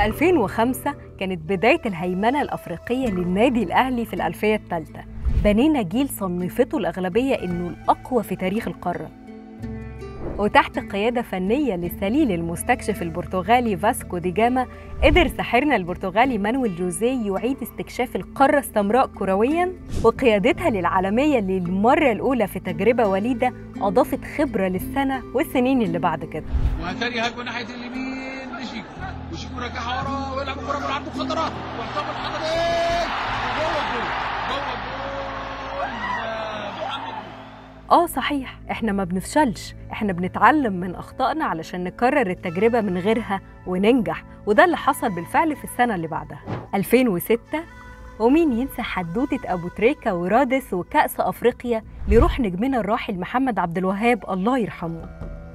في 2005 كانت بداية الهيمنة الأفريقية للنادي الأهلي في الألفية الثالثة بنينا جيل صنفته الأغلبية إنه الأقوى في تاريخ القارة وتحت قيادة فنية للسليل المستكشف البرتغالي فاسكو دي جاما قدر ساحرنا البرتغالي مانويل جوزيه يعيد استكشاف القارة السمراء كروياً وقيادتها للعالمية للمرة الأولى في تجربة وليدة أضافت خبرة للسنة والسنين اللي بعد كده وهتاني هجمه ناحيه اليمين لشيكو وشيكو رجعها ورا ويلعب الكره من عنده خطرات واحتفل الحضري جوه الجول جوه الجول ده محمد آه صحيح إحنا ما بنفشلش إحنا بنتعلم من أخطائنا علشان نكرر التجربة من غيرها وننجح وده اللي حصل بالفعل في السنة اللي بعدها 2006 ومين ينسى حدوتة أبو تريكة ورادس وكأس أفريقيا لروح نجمنا الراحل محمد عبد الوهاب الله يرحمه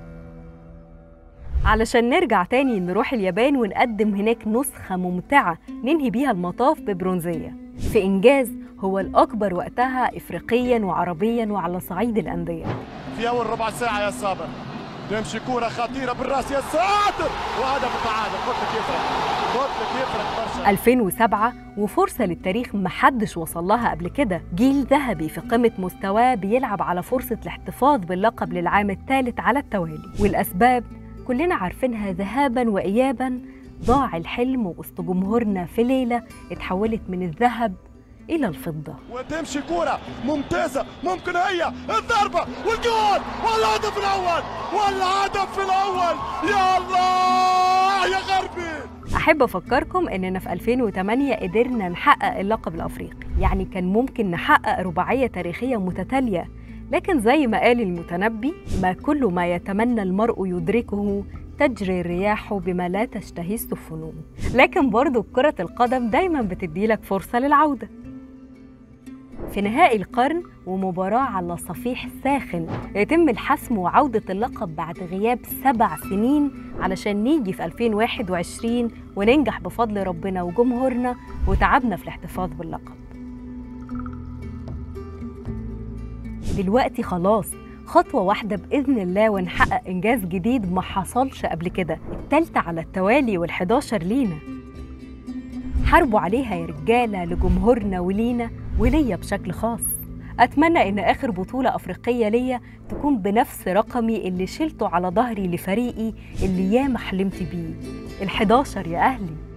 علشان نرجع تاني نروح اليابان ونقدم هناك نسخة ممتعة ننهي بيها المطاف ببرونزية في إنجاز هو الأكبر وقتها إفريقيا وعربيا وعلى صعيد الأندية في اول ربع ساعه يا صابر تمشي كوره خطيره بالراس يا ساتر وهدف التعادل قلت لك يفرق قلت لك يفرق برشا 2007 وفرصة للتاريخ محدش وصل لها قبل كده جيل ذهبي في قمة مستواه بيلعب على فرصة الاحتفاظ باللقب للعام الثالث على التوالي والأسباب كلنا عارفينها ذهابا وإيابا ضاع الحلم وسط جمهورنا في ليلة اتحولت من الذهب إلى الفضة وتمشي كوره ممتازه ممكن هي الضربه والجول والهدف الاول والهدف الاول يا الله يا غربي أحب أفكركم إننا في 2008 قدرنا نحقق اللقب الأفريقي يعني كان ممكن نحقق رباعية تاريخية متتالية لكن زي ما قال المتنبي ما كل ما يتمنى المرء يدركه تجري الرياح بما لا تشتهي السفن لكن برضو كرة القدم دايما بتديلك فرصة للعودة في نهائي القرن ومباراة على صفيح ساخن يتم الحسم وعودة اللقب بعد غياب سبع سنين علشان نيجي في 2021 وننجح بفضل ربنا وجمهورنا وتعبنا في الاحتفاظ باللقب دلوقتي خلاص خطوة واحدة بإذن الله ونحقق إنجاز جديد ما حصلش قبل كده التالتة على التوالي وال11 لينا حاربوا عليها يا رجالة لجمهورنا ولينا وليا بشكل خاص أتمنى إن آخر بطولة أفريقية ليا تكون بنفس رقمي اللي شلته على ظهري لفريقي اللي ياما حلمت بيه ال11 يا أهلي